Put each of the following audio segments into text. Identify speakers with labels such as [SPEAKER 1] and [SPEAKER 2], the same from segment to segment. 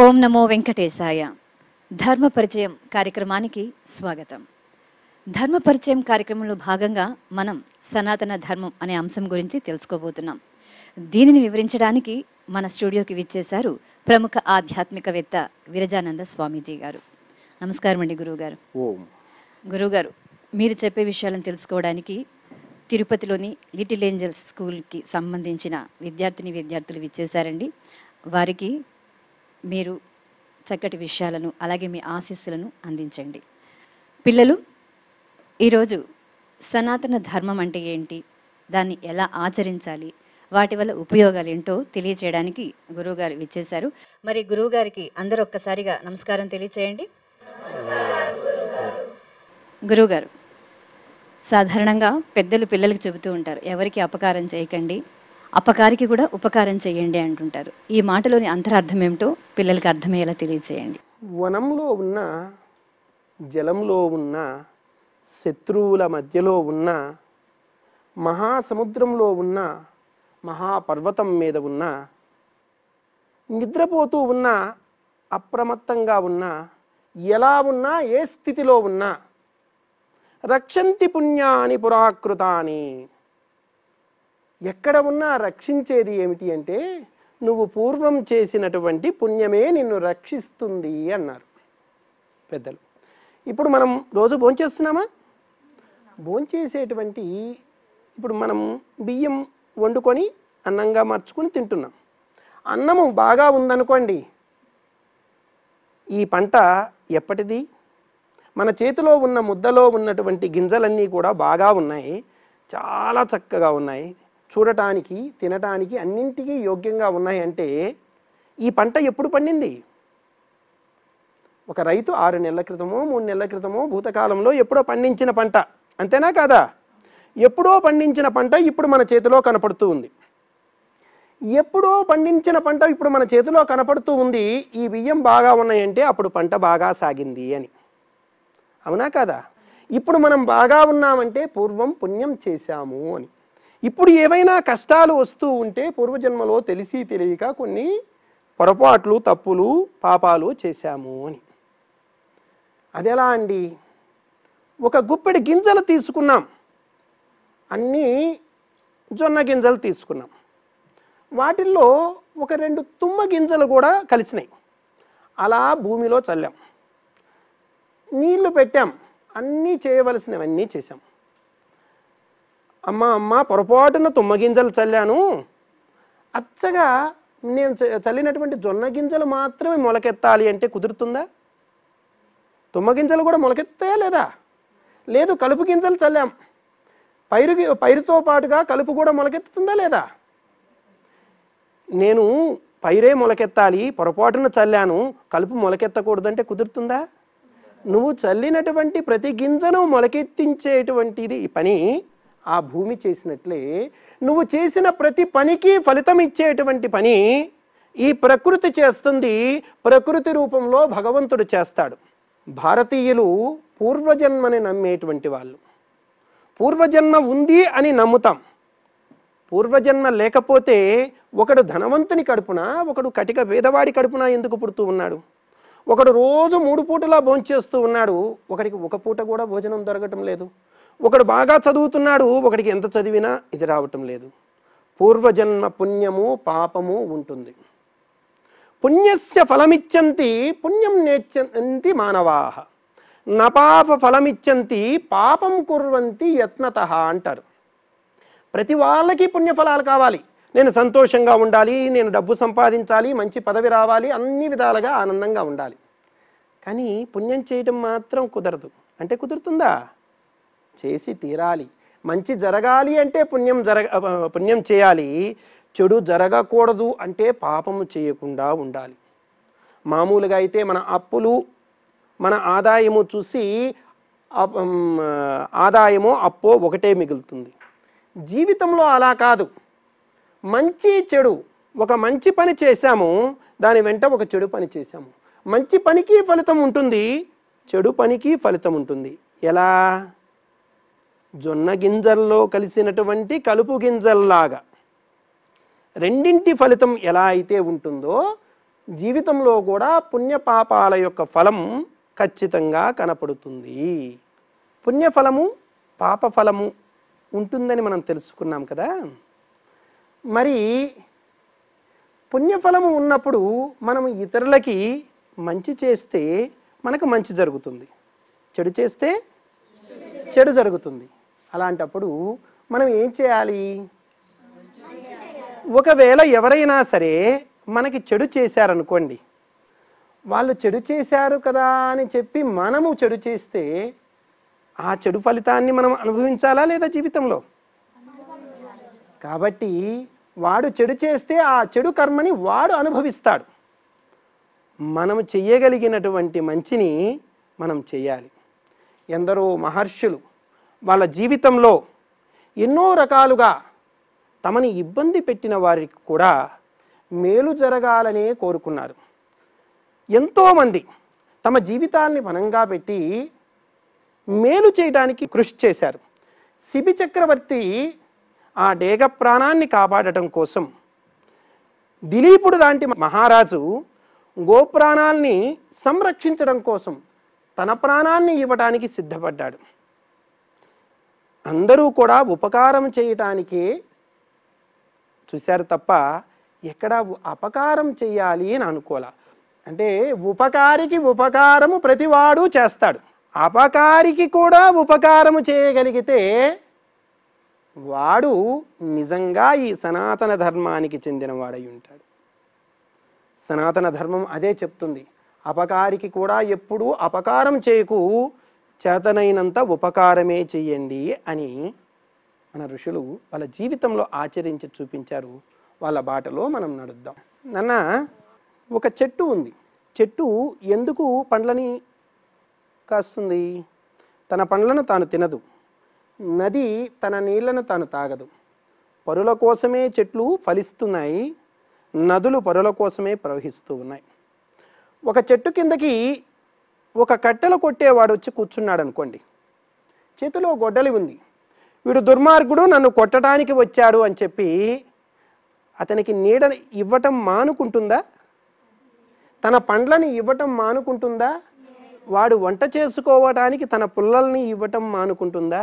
[SPEAKER 1] ఓం నమో వెంకటేశాయ ధర్మ పరిచయం కార్యక్రమానికి స్వాగతం ధర్మ పరిచయం కార్యక్రమంలో భాగంగా మనం సనాతన ధర్మం అనే అంశం గురించి తెలుసుకోబోతున్నాం దీనిని వివరించడానికి మన స్టూడియోకి విచ్చేశారు ప్రముఖ ఆధ్యాత్మికవేత్త విరజానంద స్వామీజీ గారు నమస్కారం అండి గురువుగారు
[SPEAKER 2] ఓం
[SPEAKER 1] గురువుగారు మీరు చెప్పే విషయాలను తెలుసుకోవడానికి తిరుపతిలోని లిటిల్ ఏంజల్స్ స్కూల్కి సంబంధించిన విద్యార్థిని విద్యార్థులు విచ్చేశారండి వారికి మీరు చక్కటి విషయాలను అలాగే మీ ఆశీస్సులను అందించండి పిల్లలు ఈరోజు సనాతన ధర్మం అంటే ఏంటి దాన్ని ఎలా ఆచరించాలి వాటి వల్ల ఉపయోగాలు ఏంటో తెలియచేయడానికి గురువుగారు విచ్చేశారు మరి గురువుగారికి అందరూ ఒక్కసారిగా నమస్కారం తెలియచేయండి గురువుగారు సాధారణంగా పెద్దలు పిల్లలకి చెబుతూ ఉంటారు ఎవరికి అపకారం చేయకండి అపకారికి కూడా ఉపకారం చేయండి అంటుంటారు ఈ మాటలోని అంతరార్థం ఏమిటో పిల్లలకి అర్థమయ్యేలా తెలియచేయండి
[SPEAKER 2] వనంలో ఉన్న జలంలో ఉన్న శత్రువుల మధ్యలో ఉన్న మహాసముద్రంలో ఉన్న మహాపర్వతం మీద ఉన్న నిద్రపోతూ ఉన్న అప్రమత్తంగా ఉన్న ఎలా ఉన్నా ఏ స్థితిలో ఉన్నా రక్షంతి పుణ్యాని పురాకృతాని ఎక్కడ ఉన్నా రక్షించేది ఏమిటి అంటే నువ్వు పూర్వం చేసినటువంటి పుణ్యమే నిన్ను రక్షిస్తుంది అన్నారు పెద్దలు ఇప్పుడు మనం రోజు భోంచేస్తున్నామా భోంచేసేటువంటి ఇప్పుడు మనం బియ్యం వండుకొని అన్నంగా మార్చుకొని తింటున్నాం అన్నము బాగా ఉందనుకోండి ఈ పంట ఎప్పటిది మన చేతిలో ఉన్న ముద్దలో ఉన్నటువంటి గింజలన్నీ కూడా బాగా ఉన్నాయి చాలా చక్కగా ఉన్నాయి చూడటానికి తినటానికి అన్నింటికీ యోగ్యంగా ఉన్నాయి అంటే ఈ పంట ఎప్పుడు పండింది ఒక రైతు ఆరు నెలల క్రితమో మూడు నెలల క్రితమో భూతకాలంలో ఎప్పుడో పండించిన పంట అంతేనా కాదా ఎప్పుడో పండించిన పంట ఇప్పుడు మన చేతిలో కనపడుతూ ఉంది ఎప్పుడో పండించిన పంట ఇప్పుడు మన చేతిలో కనపడుతూ ఉంది ఈ బియ్యం బాగా ఉన్నాయంటే అప్పుడు పంట బాగా సాగింది అని అవునా కదా ఇప్పుడు మనం బాగా ఉన్నామంటే పూర్వం పుణ్యం చేశాము అని ఇప్పుడు ఏవైనా కష్టాలు వస్తూ ఉంటే పూర్వజన్మలో తెలిసి తెలియక కొన్ని పొరపాట్లు తప్పులు పాపాలు చేశాము అని అదెలా అండి ఒక గుప్పెడి గింజలు తీసుకున్నాం అన్నీ జొన్న గింజలు తీసుకున్నాం వాటిల్లో ఒక రెండు తుమ్మ గింజలు కూడా కలిసినాయి అలా భూమిలో చల్లాం నీళ్లు పెట్టాం అన్నీ చేయవలసినవన్నీ చేశాం అమ్మ అమ్మ పొరపాటున తుమ్మ గింజలు చల్లాను అచ్చగా నేను చ- చల్లినటువంటి జొన్న గింజలు మాత్రమే మొలకెత్తాలి అంటే కుదురుతుందా తుమ్మ గింజలు కూడా మొలకెత్తాయా లేదా లేదు కలుపు గింజలు చల్లాం పైరు పైరుతో పాటుగా కలుపు కూడా మొలకెత్తుతుందా లేదా నేను పైరే మొలకెత్తాలి పొరపాటున చల్లాను కలుపు మొలకెత్తకూడదంటే కుదురుతుందా నువ్వు చల్లినటువంటి ప్రతి గింజను మొలకెత్తించేటువంటిది ఈ పని ఆ భూమి చేసినట్లే నువ్వు చేసిన ప్రతి పనికి ఫలితం ఇచ్చేటువంటి పని ఈ ప్రకృతి చేస్తుంది ప్రకృతి రూపంలో భగవంతుడు చేస్తాడు భారతీయులు పూర్వజన్మని నమ్మేటువంటి వాళ్ళు పూర్వజన్మ ఉంది అని నమ్ముతాం పూర్వజన్మ లేకపోతే ఒకడు ధనవంతుని కడుపున ఒకడు కటిక పేదవాడి కడుపున ఎందుకు పుడుతూ ఉన్నాడు ఒకడు రోజు మూడు పూటలా భోంచేస్తూ ఉన్నాడు ఒకడికి ఒక పూట కూడా భోజనం దొరకటం లేదు ఒకడు బాగా చదువుతున్నాడు ఒకడికి ఎంత చదివినా ఇది రావటం లేదు పూర్వజన్మ పుణ్యము పాపము ఉంటుంది పుణ్యస్య ఫలమిచ్చంతి పుణ్యం నేర్చంతి మానవాహ నపాప ఫలమిచ్చంతి పాపం కుర్వంతి యత్నత అంటారు ప్రతి వాళ్ళకి పుణ్యఫలాలు కావాలి నేను సంతోషంగా ఉండాలి నేను డబ్బు సంపాదించాలి మంచి పదవి రావాలి అన్ని విధాలుగా ఆనందంగా ఉండాలి కానీ పుణ్యం చేయటం మాత్రం కుదరదు అంటే కుదురుతుందా చేసి తీరాలి మంచి జరగాలి అంటే పుణ్యం జరగ అ, పుణ్యం చేయాలి చెడు జరగకూడదు అంటే పాపము చేయకుండా ఉండాలి మామూలుగా అయితే మన అప్పులు మన ఆదాయము చూసి అప్- ఉమ్, ఆదాయమో అప్పో ఒకటే మిగులుతుంది జీవితంలో అలా కాదు మంచి చెడు ఒక మంచి పని చేశాము దాని వెంట ఒక చెడు పని చేశాము మంచి పనికి ఫలితం ఉంటుంది చెడు పనికి ఫలితం ఉంటుంది ఎలా జొన్న గింజల్లో కలిసినటువంటి కలుపు గింజల్లాగా రెండింటి ఫలితం ఎలా అయితే ఉంటుందో జీవితంలో కూడా పుణ్యపాపాల యొక్క ఫలం ఖచ్చితంగా కనపడుతుంది పుణ్యఫలము పాపఫలము ఉంటుందని మనం తెలుసుకున్నాం కదా మరి పుణ్యఫలము ఉన్నప్పుడు మనం ఇతరులకి మంచి చేస్తే మనకు మంచి జరుగుతుంది చెడు చేస్తే చెడు జరుగుతుంది అలాంటప్పుడు మనం ఏం చేయాలి ఒకవేళ ఎవరైనా సరే మనకి చెడు చేశారనుకోండి వాళ్ళు చెడు చేశారు కదా అని చెప్పి మనము చెడు చేస్తే ఆ చెడు ఫలితాన్ని మనం అనుభవించాలా లేదా జీవితంలో కాబట్టి వాడు చెడు చేస్తే ఆ చెడు కర్మని వాడు అనుభవిస్తాడు మనం చెయ్యగలిగినటువంటి మంచిని మనం చేయాలి ఎందరో మహర్షులు వాళ్ళ జీవితంలో ఎన్నో రకాలుగా తమని ఇబ్బంది పెట్టిన వారికి కూడా మేలు జరగాలనే కోరుకున్నారు ఎంతోమంది తమ జీవితాల్ని పనంగా పెట్టి మేలు చేయడానికి కృషి చేశారు శిబి చక్రవర్తి ఆ డేగ ప్రాణాన్ని కాపాడటం కోసం దిలీపుడు లాంటి మహారాజు గోప్రాణాల్ని సంరక్షించడం కోసం తన ప్రాణాన్ని ఇవ్వడానికి సిద్ధపడ్డాడు అందరూ కూడా ఉపకారం చేయటానికే చూశారు తప్ప ఎక్కడ అపకారం చేయాలి అని అనుకోలే అంటే ఉపకారికి ఉపకారము ప్రతివాడు చేస్తాడు అపకారికి కూడా ఉపకారము చేయగలిగితే వాడు నిజంగా ఈ సనాతన ధర్మానికి చెందినవాడై ఉంటాడు సనాతన ధర్మం అదే చెప్తుంది అపకారికి కూడా ఎప్పుడూ అపకారం చేయకు చేతనైనంత ఉపకారమే చెయ్యండి అని మన ఋషులు వాళ్ళ జీవితంలో ఆచరించి చూపించారు వాళ్ళ బాటలో మనం నడుద్దాం నాన్న ఒక చెట్టు ఉంది చెట్టు ఎందుకు పండ్లని కాస్తుంది తన పండ్లను తాను తినదు నది తన నీళ్లను తాను తాగదు పరుల కోసమే చెట్లు ఫలిస్తున్నాయి నదులు పరుల కోసమే ప్రవహిస్తూ ఉన్నాయి ఒక చెట్టు కిందకి ఒక కట్టెలు కొట్టేవాడు వచ్చి కూర్చున్నాడు అనుకోండి చేతిలో గొడ్డలి ఉంది వీడు దుర్మార్గుడు నన్ను కొట్టడానికి వచ్చాడు అని చెప్పి అతనికి నీడ ఇవ్వటం మానుకుంటుందా తన పండ్లని ఇవ్వటం మానుకుంటుందా వాడు వంట చేసుకోవటానికి తన పుల్లల్ని ఇవ్వటం మానుకుంటుందా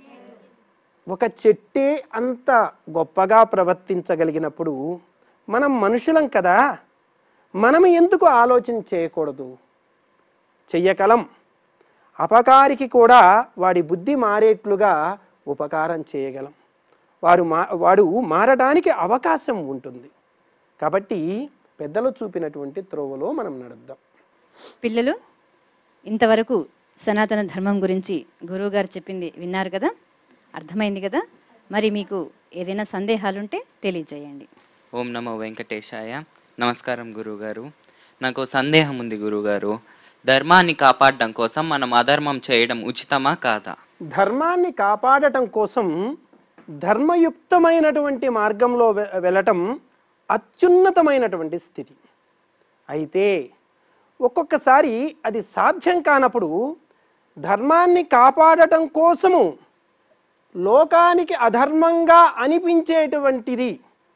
[SPEAKER 2] ఒక చెట్టే అంత గొప్పగా ప్రవర్తించగలిగినప్పుడు మనం మనుషులం కదా మనం ఎందుకు ఆలోచన చేయకూడదు చెయ్యగలం అపకారికి కూడా వాడి బుద్ధి మారేట్లుగా ఉపకారం చేయగలం వారు మా వాడు మారడానికి అవకాశం ఉంటుంది కాబట్టి పెద్దలు చూపినటువంటి త్రోవలో మనం నడుద్దాం
[SPEAKER 1] పిల్లలు ఇంతవరకు సనాతన ధర్మం గురించి గురువుగారు చెప్పింది విన్నారు కదా అర్థమైంది కదా మరి మీకు ఏదైనా సందేహాలుంటే తెలియజేయండి
[SPEAKER 3] ఓం నమో వెంకటేశాయ నమస్కారం గురువుగారు నాకు సందేహం ఉంది గురువుగారు ధర్మాన్ని కాపాడడం కోసం మనం అధర్మం చేయడం ఉచితమా కాదా
[SPEAKER 2] ధర్మాన్ని కాపాడటం కోసం ధర్మయుక్తమైనటువంటి మార్గంలో వె- వెళ్ళటం అత్యున్నతమైనటువంటి స్థితి అయితే ఒక్కొక్కసారి అది సాధ్యం కానప్పుడు ధర్మాన్ని కాపాడటం కోసము లోకానికి అధర్మంగా అనిపించేటువంటిది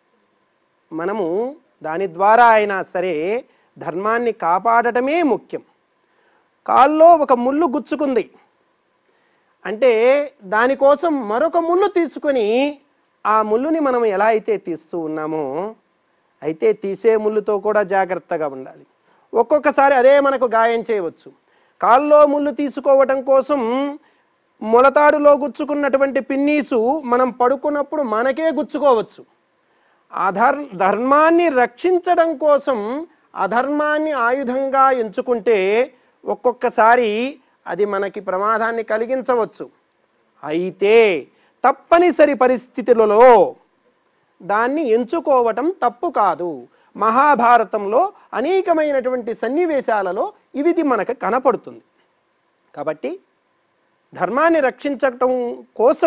[SPEAKER 2] మనము దాని ద్వారా అయినా సరే ధర్మాన్ని కాపాడటమే ముఖ్యం కాల్లో ఒక ముళ్ళు గుచ్చుకుంది అంటే దానికోసం మరొక ముళ్ళు తీసుకొని ఆ ముళ్ళుని మనం ఎలా అయితే తీస్తూ ఉన్నామో అయితే తీసే ముళ్ళుతో కూడా జాగ్రత్తగా ఉండాలి ఒక్కొక్కసారి అదే మనకు గాయం చేయవచ్చు కాల్లో ముళ్ళు తీసుకోవటం కోసం మొలతాడులో గుచ్చుకున్నటువంటి పిన్నీసు మనం పడుకున్నప్పుడు మనకే గుచ్చుకోవచ్చు అధర్ ధర్మాన్ని రక్షించడం కోసం అధర్మాన్ని ఆయుధంగా ఎంచుకుంటే ఒక్కొక్కసారి అది మనకి ప్రమాదాన్ని కలిగించవచ్చు అయితే తప్పనిసరి పరిస్థితులలో దాన్ని ఎంచుకోవటం తప్పు కాదు మహాభారతంలో అనేకమైనటువంటి సన్నివేశాలలో ఇవిది మనకు కనపడుతుంది కాబట్టి ధర్మాన్ని రక్షించటం కోసం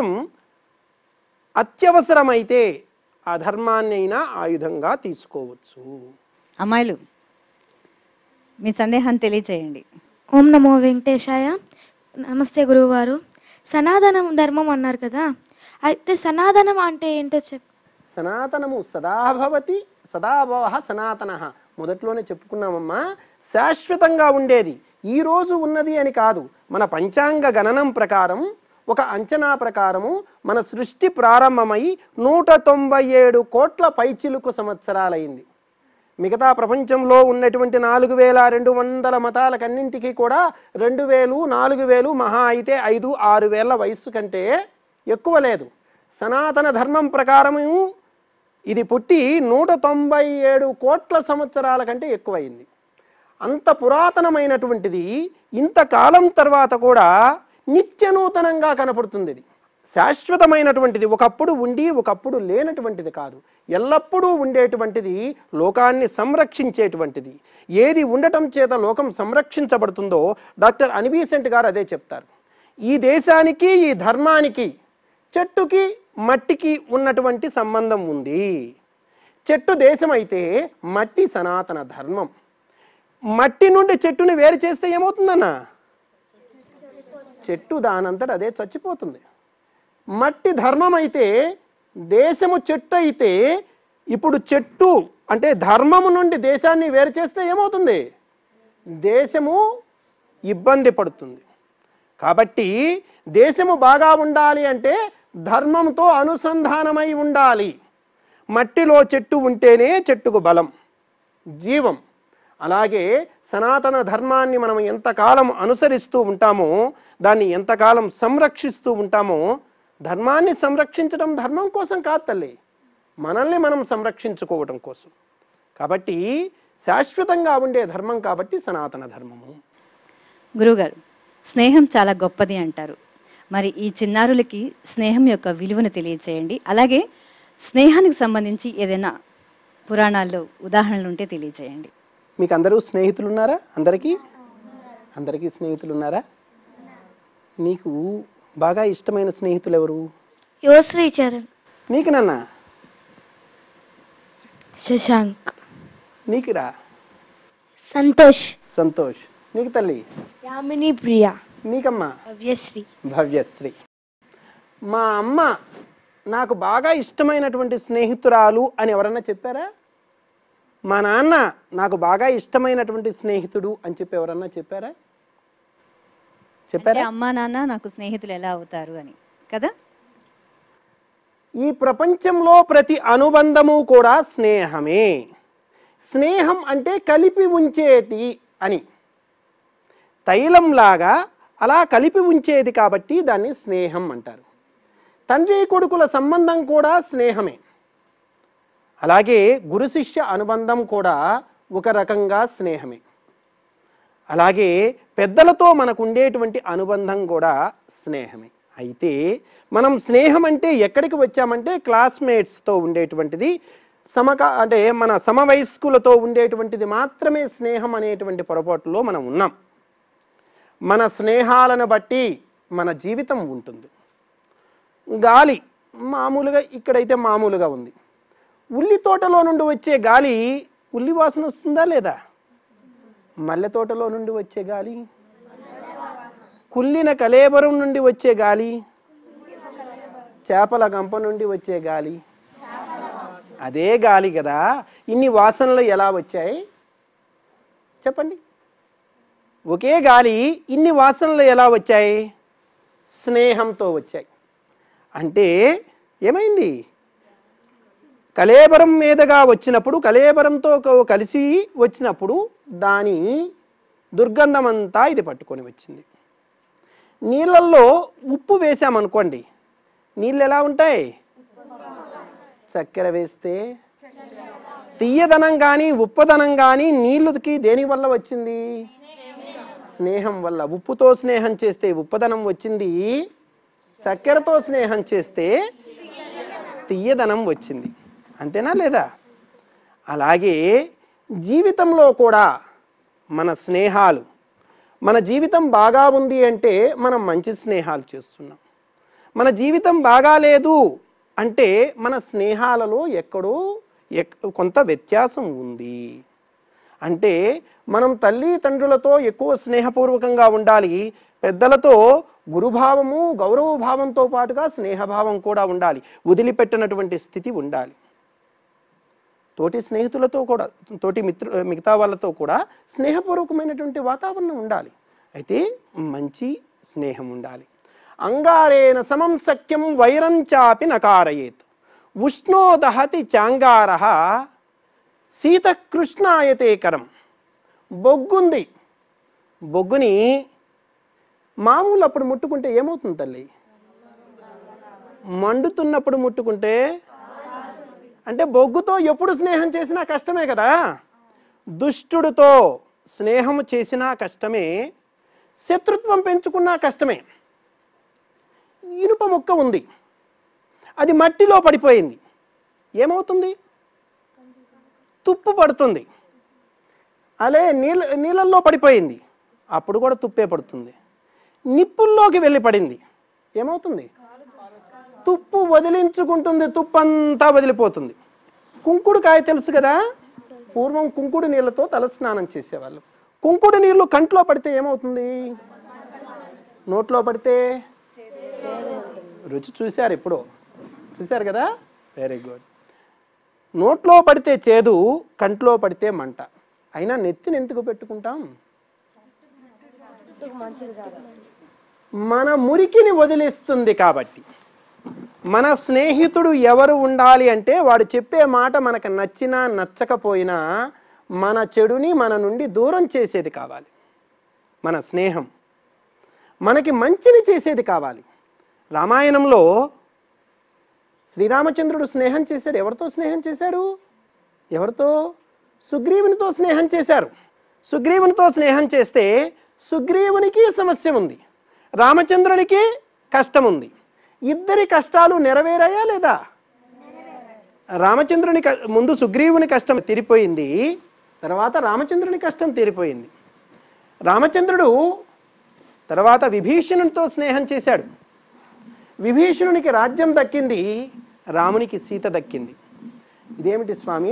[SPEAKER 2] అత్యవసరమైతే ఆ ధర్మాన్నైనా ఆయుధంగా తీసుకోవచ్చు
[SPEAKER 1] అమ్మాయిలు మీ సందేహాన్ని తెలియజేయండి
[SPEAKER 4] ఓం నమో వెంకటేశాయ నమస్తే గురువుగారు సనాతనం ధర్మం అన్నారు కదా అయితే సనాతనం అంటే ఏంటో చెప్
[SPEAKER 2] సనాతనము సదాభవతి సదాభవ సనాతన మొదట్లోనే చెప్పుకున్నామమ్మా శాశ్వతంగా ఉండేది ఈ రోజు ఉన్నది అని కాదు మన పంచాంగ గణనం ప్రకారం ఒక అంచనా ప్రకారము మన సృష్టి ప్రారంభమై నూట తొంభై ఏడు కోట్ల పైచిలుకు సంవత్సరాలైంది మిగతా ప్రపంచంలో ఉన్నటువంటి నాలుగు వేల రెండు వందల మతాలకన్నింటికీ కూడా రెండు వేలు నాలుగు వేలు మహా అయితే ఐదు ఆరు వేల వయస్సు కంటే ఎక్కువ లేదు సనాతన ధర్మం ప్రకారము ఇది పుట్టి నూట తొంభై ఏడు కోట్ల సంవత్సరాల కంటే ఎక్కువైంది అంత పురాతనమైనటువంటిది ఇంతకాలం తర్వాత కూడా నిత్య నూతనంగా కనపడుతుంది ఇది శాశ్వతమైనటువంటిది ఒకప్పుడు ఉండి ఒకప్పుడు లేనటువంటిది కాదు ఎల్లప్పుడూ ఉండేటువంటిది లోకాన్ని సంరక్షించేటువంటిది ఏది ఉండటం చేత లోకం సంరక్షించబడుతుందో డాక్టర్ అనిబీసెంట్ గారు అదే చెప్తారు ఈ దేశానికి ఈ ధర్మానికి చెట్టుకి మట్టికి ఉన్నటువంటి సంబంధం ఉంది చెట్టు దేశం అయితే మట్టి సనాతన ధర్మం మట్టి నుండి చెట్టుని వేరు చేస్తే ఏమవుతుందన్నా చెట్టు దానంతట అదే చచ్చిపోతుంది మట్టి ధర్మం అయితే దేశము చెట్టు అయితే ఇప్పుడు చెట్టు అంటే ధర్మము నుండి దేశాన్ని వేరు చేస్తే ఏమవుతుంది దేశము ఇబ్బంది పడుతుంది కాబట్టి దేశము బాగా ఉండాలి అంటే ధర్మంతో అనుసంధానమై ఉండాలి మట్టిలో చెట్టు ఉంటేనే చెట్టుకు బలం జీవం అలాగే సనాతన ధర్మాన్ని మనం ఎంతకాలం అనుసరిస్తూ ఉంటామో దాన్ని ఎంతకాలం సంరక్షిస్తూ ఉంటామో ధర్మాన్ని సంరక్షించడం ధర్మం కోసం కాదు తల్లి మనల్ని మనం సంరక్షించుకోవడం కోసం కాబట్టి శాశ్వతంగా ఉండే ధర్మం కాబట్టి సనాతన ధర్మము
[SPEAKER 1] గురువుగారు స్నేహం చాలా గొప్పది అంటారు మరి ఈ చిన్నారులకి స్నేహం యొక్క విలువను తెలియచేయండి అలాగే స్నేహానికి సంబంధించి ఏదైనా పురాణాల్లో ఉదాహరణలు ఉంటే తెలియచేయండి
[SPEAKER 2] మీకు అందరూ స్నేహితులు ఉన్నారా అందరికీ అందరికీ స్నేహితులు ఉన్నారా నీకు బాగా ఇష్టమైన స్నేహితులు ఎవరు
[SPEAKER 4] యువశ్రీ చరణ్
[SPEAKER 2] నీకు నాన్న
[SPEAKER 4] శశాంక్
[SPEAKER 2] నీకు రా
[SPEAKER 4] సంతోష్
[SPEAKER 2] సంతోష్ నీకు తల్లి
[SPEAKER 4] యామిని ప్రియ
[SPEAKER 2] నీకమ్మా
[SPEAKER 4] భవ్యశ్రీ
[SPEAKER 2] భవ్యశ్రీ మా అమ్మ నాకు బాగా ఇష్టమైనటువంటి స్నేహితురాలు అని ఎవరన్నా చెప్పారా మా నాన్న నాకు బాగా ఇష్టమైనటువంటి స్నేహితుడు అని చెప్పి ఎవరన్నా చెప్పారా
[SPEAKER 1] అంటే
[SPEAKER 2] చెప్పారా
[SPEAKER 1] అమ్మా నాన్న నాకు స్నేహితులు ఎలా అవుతారు అని కదా
[SPEAKER 2] ఈ ప్రపంచంలో ప్రతి అనుబంధము కూడా స్నేహమే స్నేహం అంటే కలిపి ఉంచేది అని తైలంలాగా అలా కలిపి ఉంచేది కాబట్టి దాన్ని స్నేహం అంటారు తండ్రి కొడుకుల సంబంధం కూడా స్నేహమే అలాగే గురు శిష్య అనుబంధం కూడా ఒక రకంగా స్నేహమే అలాగే పెద్దలతో మనకు ఉండేటువంటి అనుబంధం కూడా స్నేహమే అయితే మనం స్నేహం అంటే ఎక్కడికి వచ్చామంటే క్లాస్మేట్స్తో ఉండేటువంటిది సమక అంటే మన సమవయస్కులతో ఉండేటువంటిది మాత్రమే స్నేహం అనేటువంటి పొరపాటులో మనం ఉన్నాం మన స్నేహాలను బట్టి మన జీవితం ఉంటుంది గాలి మామూలుగా ఇక్కడైతే మామూలుగా ఉంది ఉల్లి తోటలో నుండి వచ్చే గాలి ఉల్లి వాసన వస్తుందా లేదా మల్లె తోటలో నుండి వచ్చే గాలి కుళ్ళిన కలేబరం నుండి వచ్చే గాలి చేపల గంప నుండి వచ్చే గాలి అదే గాలి కదా ఇన్ని వాసనలు ఎలా వచ్చాయి చెప్పండి ఒకే గాలి ఇన్ని వాసనలు ఎలా వచ్చాయి స్నేహంతో వచ్చాయి అంటే ఏమైంది కలేబరం మీదగా వచ్చినప్పుడు కలేబరంతో క- కలిసి వచ్చినప్పుడు దాని దుర్గంధమంతా ఇది పట్టుకొని వచ్చింది నీళ్ళల్లో ఉప్పు వేసామనుకోండి నీళ్ళు ఎలా ఉంటాయి చక్కెర వేస్తే తీయదనం కానీ ఉప్పదనం కానీ నీళ్ళకి దేని వల్ల వచ్చింది స్నేహం వల్ల ఉప్పుతో స్నేహం చేస్తే ఉప్పదనం వచ్చింది చక్కెరతో స్నేహం చేస్తే తీయదనం వచ్చింది అంతేనా లేదా అలాగే జీవితంలో కూడా మన స్నేహాలు మన జీవితం బాగా ఉంది అంటే మనం మంచి స్నేహాలు చేస్తున్నాం మన జీవితం బాగాలేదు అంటే మన స్నేహాలలో ఎక్కడో ఎక్- కొంత వ్యత్యాసం ఉంది అంటే మనం తల్లి తండ్రులతో ఎక్కువ స్నేహపూర్వకంగా ఉండాలి పెద్దలతో గురుభావము గౌరవ భావంతో పాటుగా స్నేహభావం కూడా ఉండాలి వదిలిపెట్టినటువంటి స్థితి ఉండాలి తోటి స్నేహితులతో కూడా తోటి మిత్రు మిగతా వాళ్ళతో కూడా స్నేహపూర్వకమైనటువంటి వాతావరణం ఉండాలి అయితే మంచి స్నేహం ఉండాలి అంగారేణ సమం సఖ్యం వైరం చాపి నకారయేత్ ఉష్ణో దహతి చాంగార శీతకృష్ణాయతే కరం బొగ్గుంది బొగ్గుని మామూలు అప్పుడు ముట్టుకుంటే ఏమవుతుంది తల్లి మండుతున్నప్పుడు ముట్టుకుంటే అంటే బొగ్గుతో ఎప్పుడు స్నేహం చేసినా కష్టమే కదా దుష్టుడితో స్నేహం చేసినా కష్టమే శత్రుత్వం పెంచుకున్నా కష్టమే ఇనుప ముక్క ఉంది అది మట్టిలో పడిపోయింది ఏమవుతుంది తుప్పు పడుతుంది అలే నీళ్ళ నీళ్ళల్లో పడిపోయింది అప్పుడు కూడా తుప్పే పడుతుంది నిప్పుల్లోకి వెళ్ళి పడింది ఏమవుతుంది తుప్పు వదిలించుకుంటుంది తుప్పు అంతా వదిలిపోతుంది కుంకుడుకాయ తెలుసు కదా పూర్వం కుంకుడు నీళ్ళతో తలస్నానం చేసేవాళ్ళు కుంకుడు నీళ్ళు కంట్లో పడితే ఏమవుతుంది నోట్లో పడితే రుచి చూశారు ఇప్పుడు చూశారు కదా వెరీ గుడ్ నోట్లో పడితే చేదు కంట్లో పడితే మంట అయినా నెత్తిని ఎందుకు పెట్టుకుంటాం మన మురికిని వదిలిస్తుంది కాబట్టి మన స్నేహితుడు ఎవరు ఉండాలి అంటే వాడు చెప్పే మాట మనకు నచ్చినా నచ్చకపోయినా మన చెడుని మన నుండి దూరం చేసేది కావాలి మన స్నేహం మనకి మంచిని చేసేది కావాలి రామాయణంలో శ్రీరామచంద్రుడు స్నేహం చేశాడు ఎవరితో స్నేహం చేశాడు ఎవరితో సుగ్రీవునితో స్నేహం చేశారు సుగ్రీవునితో స్నేహం చేస్తే సుగ్రీవునికి సమస్య ఉంది రామచంద్రునికి కష్టం ఉంది ఇద్దరి కష్టాలు నెరవేరాయా లేదా రామచంద్రుని క- ముందు సుగ్రీవుని కష్టం తీరిపోయింది తర్వాత రామచంద్రుని కష్టం తీరిపోయింది రామచంద్రుడు తర్వాత విభీషణునితో స్నేహం చేశాడు విభీషణునికి రాజ్యం దక్కింది రామునికి సీత దక్కింది ఇదేమిటి స్వామి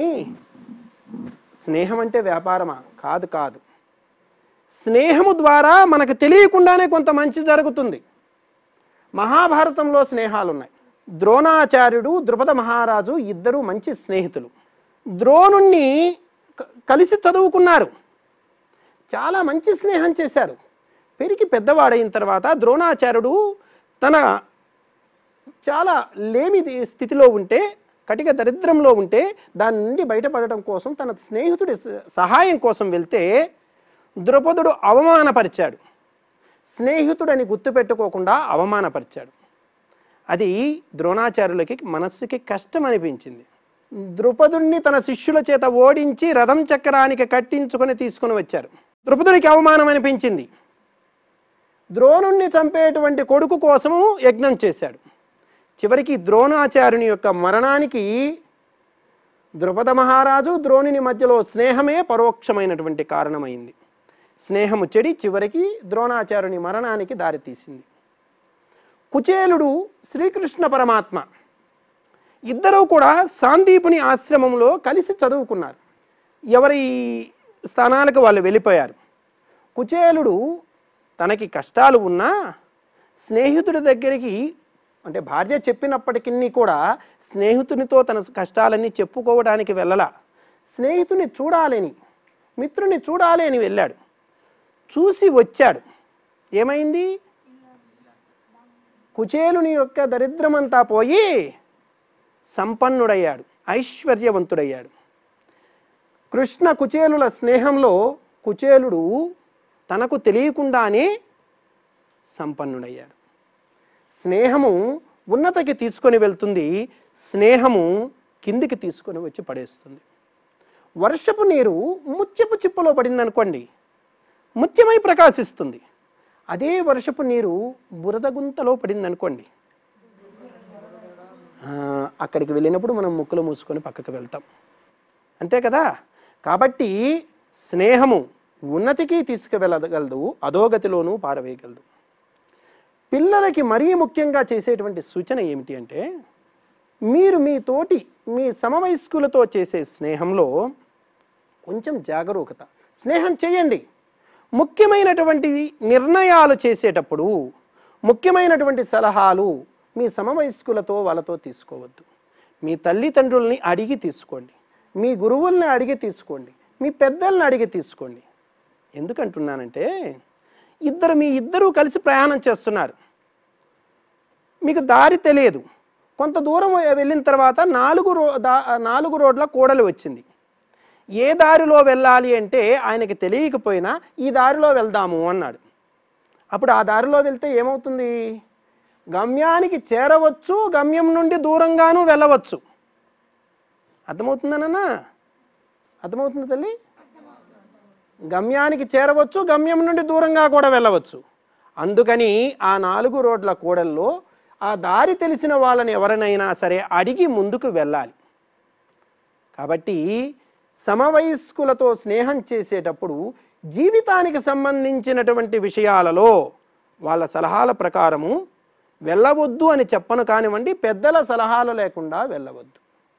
[SPEAKER 2] స్నేహం అంటే వ్యాపారమా కాదు కాదు స్నేహము ద్వారా మనకు తెలియకుండానే కొంత మంచి జరుగుతుంది మహాభారతంలో స్నేహాలు ఉన్నాయి ద్రోణాచార్యుడు ద్రుపద మహారాజు ఇద్దరు మంచి స్నేహితులు ద్రోణుణ్ణి క- కలిసి చదువుకున్నారు చాలా మంచి స్నేహం చేశారు పెరిగి పెద్దవాడైన తర్వాత ద్రోణాచార్యుడు తన చాలా లేమి ది- స్థితిలో ఉంటే కటిక దరిద్రంలో ఉంటే దాని నుండి బయటపడటం కోసం తన స్నేహితుడి స- సహాయం కోసం వెళ్తే ద్రుపదుడు అవమానపరిచాడు స్నేహితుడని గుర్తుపెట్టుకోకుండా అవమానపరిచాడు అది ద్రోణాచార్యులకి మనస్సుకి కష్టం అనిపించింది ద్రుపదుణ్ణి తన శిష్యుల చేత ఓడించి రథం చక్రానికి కట్టించుకొని తీసుకుని వచ్చారు ద్రుపదునికి అవమానం అనిపించింది ద్రోణుణ్ణి చంపేటువంటి కొడుకు కోసము యజ్ఞం చేశాడు చివరికి ద్రోణాచార్యుని యొక్క మరణానికి ద్రుపద మహారాజు ద్రోణుని మధ్యలో స్నేహమే పరోక్షమైనటువంటి కారణమైంది స్నేహము చెడి చివరికి ద్రోణాచార్యుని మరణానికి దారితీసింది కుచేలుడు శ్రీకృష్ణ పరమాత్మ ఇద్దరూ కూడా సాందీపుని ఆశ్రమంలో కలిసి చదువుకున్నారు ఎవరి స్థానాలకు వాళ్ళు వెళ్ళిపోయారు కుచేలుడు తనకి కష్టాలు ఉన్నా స్నేహితుడి దగ్గరికి అంటే భార్య చెప్పినప్పటికీ కూడా స్నేహితునితో తన కష్టాలన్నీ చెప్పుకోవడానికి వెళ్ళలా స్నేహితుని చూడాలని మిత్రుని చూడాలి అని వెళ్ళాడు చూసి వచ్చాడు ఏమైంది కుచేలుని యొక్క దరిద్రమంతా పోయి సంపన్నుడయ్యాడు ఐశ్వర్యవంతుడయ్యాడు కృష్ణ కుచేలుల స్నేహంలో కుచేలుడు తనకు తెలియకుండానే సంపన్నుడయ్యాడు స్నేహము ఉన్నతకి తీసుకొని వెళ్తుంది స్నేహము కిందికి తీసుకొని వచ్చి పడేస్తుంది వర్షపు నీరు ముత్యపు చిప్పలో పడిందనుకోండి ముత్యమై ప్రకాశిస్తుంది అదే వర్షపు నీరు బురద గుంతలో పడిందనుకోండి ఆ, అక్కడికి వెళ్ళినప్పుడు మనం ముక్కులు మూసుకొని పక్కకు వెళ్తాం అంతే కదా కాబట్టి స్నేహము ఉన్నతికి తీసుకువెళ్ళగలదు అధోగతిలోనూ పారవేయగలదు పిల్లలకి మరీ ముఖ్యంగా చేసేటువంటి సూచన ఏమిటి అంటే మీరు మీ తోటి మీ సమవయస్కులతో చేసే స్నేహంలో కొంచెం జాగరూకత స్నేహం చేయండి ముఖ్యమైనటువంటి నిర్ణయాలు చేసేటప్పుడు ముఖ్యమైనటువంటి సలహాలు మీ సమవయస్కులతో వాళ్ళతో తీసుకోవద్దు మీ తల్లిదండ్రుల్ని అడిగి తీసుకోండి మీ గురువుల్ని అడిగి తీసుకోండి మీ పెద్దల్ని అడిగి తీసుకోండి ఎందుకంటున్నానంటే ఇద్దరు మీ ఇద్దరూ కలిసి ప్రయాణం చేస్తున్నారు మీకు దారి తెలియదు కొంత దూరం వెళ్ళిన తర్వాత నాలుగు రో దా నాలుగు రోడ్ల కూడలి వచ్చింది ఏ దారిలో వెళ్ళాలి అంటే ఆయనకి తెలియకపోయినా ఈ దారిలో వెళ్దాము అన్నాడు అప్పుడు ఆ దారిలో వెళ్తే ఏమవుతుంది గమ్యానికి చేరవచ్చు గమ్యం నుండి దూరంగానూ వెళ్ళవచ్చు అర్థమవుతుందనన్నా అర్థమవుతుంది తల్లి గమ్యానికి చేరవచ్చు గమ్యం నుండి దూరంగా కూడా వెళ్ళవచ్చు అందుకని ఆ నాలుగు రోడ్ల కూడల్లో ఆ దారి తెలిసిన వాళ్ళని ఎవరినైనా సరే అడిగి ముందుకు వెళ్ళాలి కాబట్టి సమవయస్కులతో స్నేహం చేసేటప్పుడు జీవితానికి సంబంధించినటువంటి విషయాలలో వాళ్ళ సలహాల ప్రకారము వెళ్ళవద్దు అని చెప్పను కానివ్వండి పెద్దల సలహాలు లేకుండా వెళ్ళవద్దు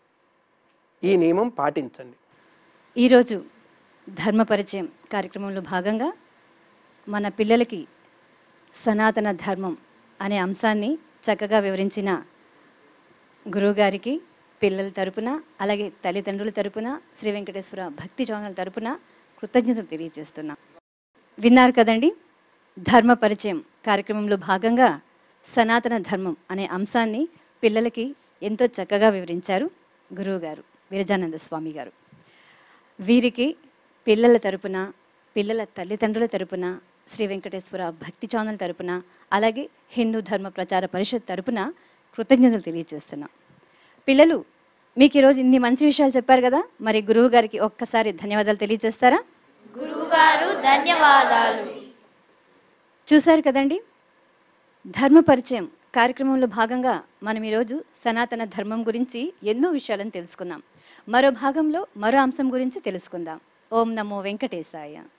[SPEAKER 2] ఈ నియమం పాటించండి
[SPEAKER 1] ఈరోజు ధర్మ పరిచయం కార్యక్రమంలో భాగంగా మన పిల్లలకి సనాతన ధర్మం అనే అంశాన్ని చక్కగా వివరించిన గురువుగారికి పిల్లల తరపున అలాగే తల్లిదండ్రుల తరపున శ్రీ వెంకటేశ్వర భక్తి ఛానల్ తరపున కృతజ్ఞతలు తెలియజేస్తున్నా విన్నారు కదండి ధర్మ పరిచయం కార్యక్రమంలో భాగంగా సనాతన ధర్మం అనే అంశాన్ని పిల్లలకి ఎంతో చక్కగా వివరించారు గురువుగారు విరజానంద స్వామి గారు వీరికి పిల్లల తరపున పిల్లల తల్లిదండ్రుల తరపున శ్రీ వెంకటేశ్వర భక్తి ఛానల్ తరపున అలాగే హిందూ ధర్మ ప్రచార పరిషత్ తరపున కృతజ్ఞతలు తెలియజేస్తున్నాం పిల్లలు మీకు ఈరోజు ఇన్ని మంచి విషయాలు చెప్పారు కదా మరి గురువు గారికి ఒక్కసారి ధన్యవాదాలు తెలియజేస్తారా
[SPEAKER 5] గురువుగారు ధన్యవాదాలు
[SPEAKER 1] చూశారు కదండి ధర్మ పరిచయం కార్యక్రమంలో భాగంగా మనం ఈరోజు సనాతన ధర్మం గురించి ఎన్నో విషయాలను తెలుసుకున్నాం మరో భాగంలో మరో అంశం గురించి తెలుసుకుందాం ఓం నమో వెంకటేశాయ